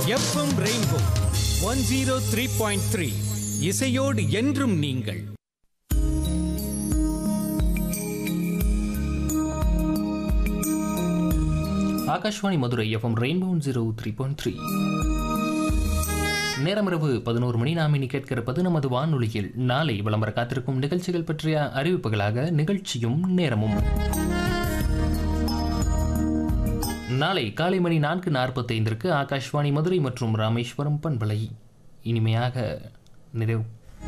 FM rainbow one zero three point three இசையோடு என்றும் நீங்கள் Akashvani Madurai FM rainbow zero three point three நேரமிரவு பதினோரு மணி நாம் இனி கேட்கிறப்பது நமது வானொலியில் நாளை விளம்பர காத்திருக்கும் நிகழ்ச்சிகள் பற்றிய அறிவிப்புகளாக நிகழ்ச்சியும் நேரமும் நாளை காலை மணி நான்கு நாற்பத்தைந்திற்கு ஆகாஷ்வாணி மதுரை மற்றும் ராமேஸ்வரம் பண்பலை இனிமையாக நிறைவு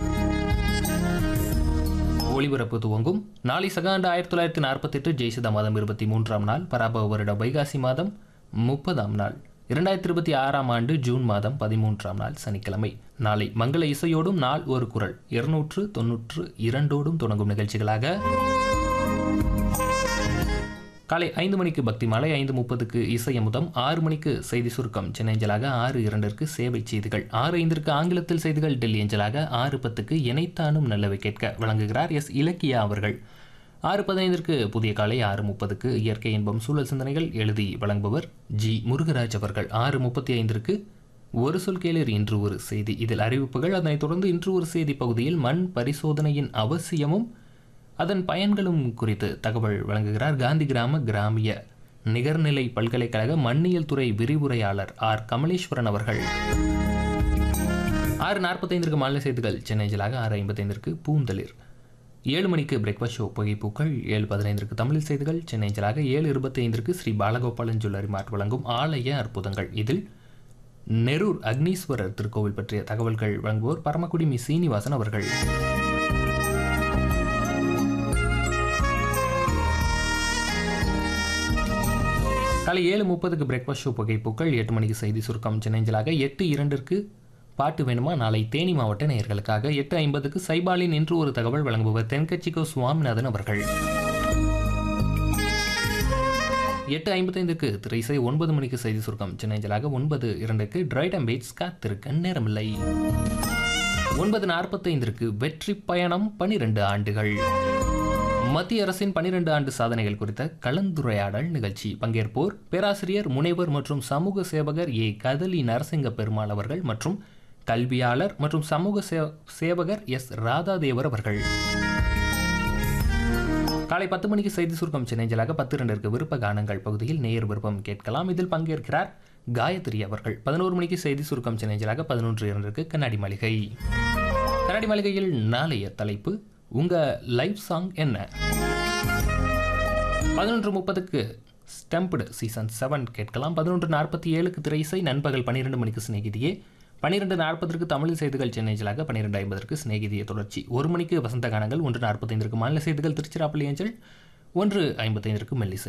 ஒளிபரப்பு துவங்கும் நாளை சகாண்டு ஆயிரத்தி தொள்ளாயிரத்தி நாற்பத்தெட்டு ஜெய்சிதா மாதம் இருபத்தி மூன்றாம் நாள் பராபவ வருடம் வைகாசி மாதம் முப்பதாம் நாள் இரண்டாயிரத்தி இருபத்தி ஆறாம் ஆண்டு ஜூன் மாதம் பதிமூன்றாம் நாள் சனிக்கிழமை நாளை மங்கள இசையோடும் நாள் ஒரு குரல் இருநூற்று தொன்னூற்று இரண்டோடும் தொடங்கும் நிகழ்ச்சிகளாக காலை ஐந்து மணிக்கு பக்தி மாலை ஐந்து முப்பதுக்கு இசையமுதம் ஆறு மணிக்கு செய்தி சுருக்கம் சென்னை அஞ்சலாக ஆறு இரண்டிற்கு சேவை செய்திகள் ஆறு ஐந்திற்கு ஆங்கிலத்தில் செய்திகள் டெல்லி அஞ்சலாக ஆறு பத்துக்கு இணைத்தானும் நல்லவை கேட்க வழங்குகிறார் எஸ் இலக்கியா அவர்கள் ஆறு பதினைந்திற்கு புதிய காலை ஆறு முப்பதுக்கு இயற்கை இன்பம் சூழல் சிந்தனைகள் எழுதி வழங்குபவர் ஜி முருகராஜ் அவர்கள் ஆறு முப்பத்தி ஐந்திற்கு ஒரு சொல் கேளர் இன்று ஒரு செய்தி இதில் அறிவிப்புகள் அதனைத் தொடர்ந்து இன்று ஒரு செய்தி பகுதியில் மண் பரிசோதனையின் அவசியமும் அதன் பயன்களும் குறித்து தகவல் வழங்குகிறார் காந்தி கிராம கிராமிய நிகர்நிலை பல்கலைக்கழக மண்ணியல் துறை விரிவுரையாளர் ஆர் கமலேஸ்வரன் அவர்கள் ஆறு நாற்பத்தைந்திற்கு மாநில செய்திகள் சென்னைஜலாக ஆறு ஐம்பத்தைந்திற்கு பூந்தளிர் ஏழு மணிக்கு பிரேக்ஃபாஸ்ட் ஷோ புகைப்பூக்கள் ஏழு பதினைந்திற்கு தமிழ் செய்திகள் சென்னைஜலாக ஏழு இருபத்தி ஐந்திற்கு ஸ்ரீ பாலகோபாலன் ஜுவல்லரி மார்ட் வழங்கும் ஆலய அற்புதங்கள் இதில் நெரூர் அக்னீஸ்வரர் திருக்கோவில் பற்றிய தகவல்கள் வழங்குவோர் பரமக்குடி மி சீனிவாசன் அவர்கள் காலை ஏழு முப்பதுக்கு பிரேக்ஃபாஸ்ட் ஷோ புகைப்பூக்கள் எட்டு மணிக்கு செய்தி சுருக்கம் சென்னைஞ்சலாக எட்டு இரண்டிற்கு பாட்டு வேணுமா நாளை தேனி மாவட்ட நேயர்களுக்காக எட்டு ஐம்பதுக்கு சைபாலின் இன்று ஒரு தகவல் வழங்குபவர் தென்கட்சிக்கோ சுவாமிநாதன் அவர்கள் எட்டு ஐம்பத்தைந்துக்கு திரை இசை ஒன்பது மணிக்கு செய்தி சுருக்கம் சென்னைஞ்சலாக ஒன்பது இரண்டுக்கு டிரைட் அண்ட் பீட்ஸ் காத்திருக்க நேரமில்லை ஒன்பது நாற்பத்தைந்திற்கு வெற்றி பயணம் பனிரெண்டு ஆண்டுகள் மத்திய அரசின் பனிரெண்டு ஆண்டு சாதனைகள் குறித்த கலந்துரையாடல் நிகழ்ச்சி பங்கேற்போர் பேராசிரியர் முனைவர் மற்றும் சமூக சேவகர் ஏ கதலி நரசிங்க பெருமாள் அவர்கள் மற்றும் கல்வியாளர் மற்றும் சமூக சே- சேவகர் எஸ் ராதாதேவர் அவர்கள் காலை பத்து மணிக்கு செய்தி சுருக்கம் சென்னைஞ்சலாக பத்து இரண்டிற்கு விருப்ப கானங்கள் பகுதியில் நேயர் விருப்பம் கேட்கலாம் இதில் பங்கேற்கிறார் காயத்ரி அவர்கள் பதினோரு மணிக்கு செய்தி சுருக்கம் சென்னைஞ்சலாக பதினொன்று இரண்டிற்கு கண்ணாடி மாளிகை கண்ணாடி மாளிகையில் நாளைய தலைப்பு உங்க லைவ் சாங் என்ன பதினொன்று முப்பதுக்கு ஸ்டெம்புடு சீசன் செவன் கேட்கலாம் பதினொன்று நாற்பத்தி ஏழுக்கு திரை இசை நண்பகல் பன்னிரெண்டு மணிக்கு சிநேகிதியே பன்னிரெண்டு நாற்பதற்கு தமிழ் செய்திகள் சென்னைஜலாக பன்னிரெண்டு ஐம்பதற்கு சிநேகிதிய தொடர்ச்சி ஒரு மணிக்கு வசந்த கானங்கள் ஒன்று நாற்பத்தைந்திற்கு மாநில செய்திகள் திருச்சிராப்பள்ளி ஏஞ்சல் ஒன்று ஐம்பத்தைந்திற்கு மெல்லிசை